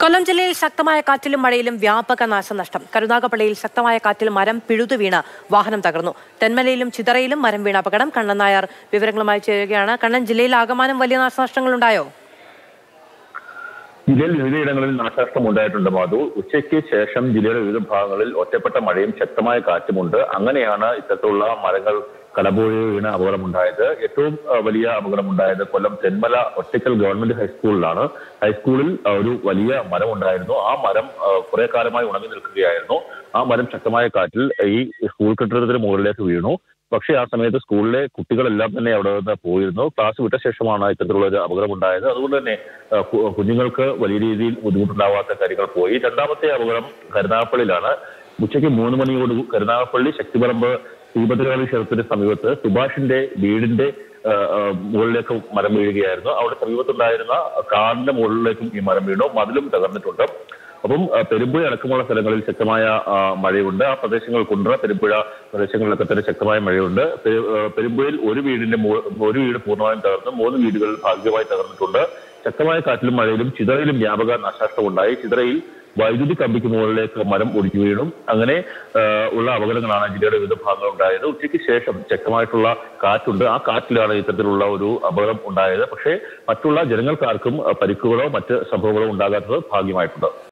കൊല്ലം ജില്ലയിൽ ശക്തമായ കാറ്റിലും മഴയിലും വ്യാപക നാശനഷ്ടം കരുനാഗപ്പള്ളിയിൽ ശക്തമായ കാറ്റിൽ മരം പിഴുതു വീണ് വാഹനം തകർന്നു തെന്മലയിലും ചിതറയിലും മരം വീണ അപകടം കണ്ണൻ നായർ വിവരങ്ങളുമായി ചേരുകയാണ് കണ്ണൻ ജില്ലയിൽ ആകമാനം വലിയ നാശനഷ്ടങ്ങളുണ്ടായോ ജില്ലയിൽ വിവിധയിടങ്ങളിൽ നാശനഷ്ടം ഉണ്ടായിട്ടുണ്ട് മാധു ഉച്ചയ്ക്ക് ശേഷം ജില്ലയുടെ വിവിധ ഭാഗങ്ങളിൽ ഒറ്റപ്പെട്ട മഴയും ശക്തമായ കാറ്റുമുണ്ട് അങ്ങനെയാണ് ഇത്തരത്തിലുള്ള മരങ്ങൾ കടപുഴ വീണ് അപകടമുണ്ടായത് ഏറ്റവും ആ, വലിയ അപകടമുണ്ടായത് കൊല്ലം തെന്മല ഒറ്റക്കൽ ഗവൺമെന്റ് ഹൈസ്കൂളിലാണ് ഹൈസ്കൂളിൽ ആ, ഒരു വലിയ മരം ഉണ്ടായിരുന്നു ആ മരം ആ, കുറെ കാലമായി ഉണങ്ങി നിൽക്കുകയായിരുന്നു ആ മരം ശക്തമായ കാറ്റിൽ ഈ സ്കൂൾ കെട്ടിടത്തിന് മുകളിലേക്ക് വീണു പക്ഷേ ആ സമയത്ത് സ്കൂളിലെ കുട്ടികളെല്ലാം തന്നെ അവിടെ നിന്ന് പോയിരുന്നു ക്ലാസ് വിട്ട ശേഷമാണ് ഇത്തരത്തിലുള്ള ഒരു അപകടമുണ്ടായത് അതുകൊണ്ട് തന്നെ ആ, കു- കുഞ്ഞുങ്ങൾക്ക് വലിയ രീതിയിൽ ബുദ്ധിമുട്ടുണ്ടാവാത്ത കാര്യങ്ങൾ പോയി രണ്ടാമത്തെ അപകടം കരുനാഗപ്പള്ളിയിലാണ് ഉച്ചയ്ക്ക് മൂന്ന് മണിയോട് കരുനാഗപ്പള്ളി ശക്തിപറമ്പ് ശ്രീഭദ്രകാളി ക്ഷേത്രത്തിന് സമീപത്ത് സുഭാഷിന്റെ വീടിന്റെ ആ, ആ, മുകളിലേക്ക് മരം വീഴുകയായിരുന്നു അവിടെ സമീപത്തുണ്ടായിരുന്ന കാറിന്റെ മുകളിലേക്കും ഈ മരം വീണു മതിലും തകർന്നിട്ടുണ്ട് അപ്പം ആ, പെരുമ്പുഴ അടക്കമുള്ള സ്ഥലങ്ങളിൽ ശക്തമായ ആ, മഴയുണ്ട് ആ പ്രദേശങ്ങൾ കുണ്ട്ര പെരുമ്പുഴ പ്രദേശങ്ങളിലൊക്കെ തന്നെ ശക്തമായ മഴയുണ്ട് പെരു- ആ, പെരുമ്പുഴയിൽ ഒരു വീടിന്റെ മു- ഒരു വീട് പൂർണ്ണമായും തകർന്നു മൂന്ന് വീടുകൾ ഭാഗികമായി തകർന്നിട്ടുണ്ട് ശക്തമായ കാറ്റിലും മഴയിലും ചിതറയിലും വ്യാപക നാശനഷ്ടമുണ്ടായി ചിതറയിൽ വൈദ്യുതി കമ്പിക്ക് മുകളിലേക്ക് മരം ഒടിഞ്ഞു വീണും അങ്ങനെ ആ, ഉള്ള അപകടങ്ങളാണ് ജില്ലയുടെ വിവിധ ഭാഗങ്ങൾ ഉണ്ടായത് ഉച്ചയ്ക്ക് ശേഷം ശക്തമായിട്ടുള്ള കാറ്റുണ്ട് ആ കാറ്റിലാണ് ഇത്തരത്തിലുള്ള ഒരു അപകടം ഉണ്ടായത് പക്ഷേ മറ്റുള്ള ജനങ്ങൾക്കാർക്കും ആ, പരിക്കുകളോ മറ്റ് സംഭവങ്ങളോ ഉണ്ടാകാത്തത് ഭാഗ്യമായിട്ടുണ്ട്